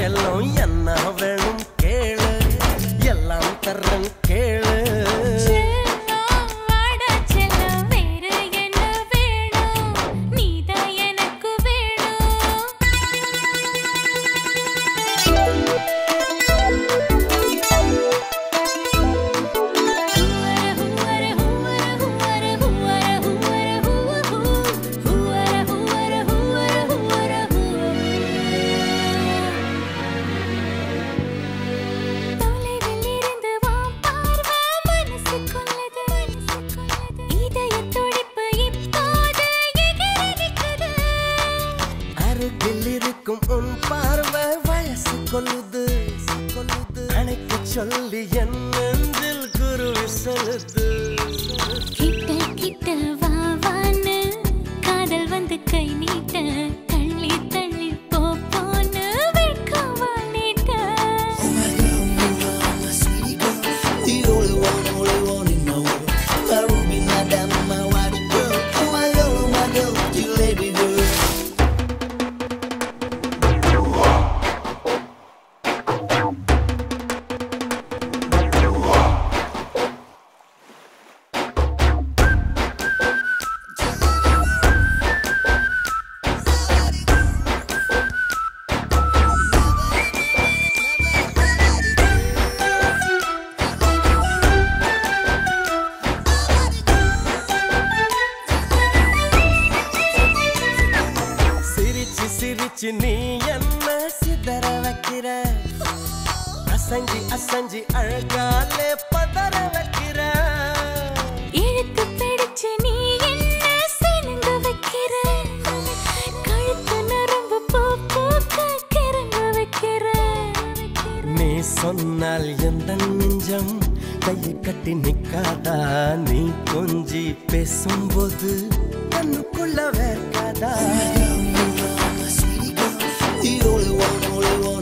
செல்லம் என்ன வேணும் கேளு எல்லாம் தர்றேன் கேளு செல்லம் வாடா செல்லம் வேற என்ன வேணும் நீதான் எனக்கு வேணும் தொலைவில் இருந்து வா பார்வை மனசு கொள்ளது இதயத் துடிப்பு இப்போது எகிரி நிக்குது அருகில் இருக்கும் உன் பார்வை வயசு கொல்லுது கொல்லுது அணைக்கு சொல்லி என் நெஞ்சில் குருவி சொல்லுது கிட்ட கிட்ட வா வான்னு காதல் வந்து கை நீட்ட தள்ளி தள்ளி போ போன்னு வெட்கமா நீட்ட The only one, only one in my world. My ruby, my diamond, my white girl. Oh my girl, oh my girl, you lady girl. சிரிச்சு சிரிச்சு நீ என்ன சிதற வைக்கிற அசஞ்சி அசஞ்சி அழகாலே பதற வைக்கிற இழுத்து பிடிச்சு நீ என்ன சினுங்க வைக்கிற கழுத்து நரம்பு பூ பூக்க கிறங்க வைக்கிற நீ சொன்னால் எந்த நெஞ்சம் கையை கட்டி நிக்காதா நீ கொஞ்சி பேசும்போது கண்ணுக்குள்ள வேர்க்காதா The only one, only one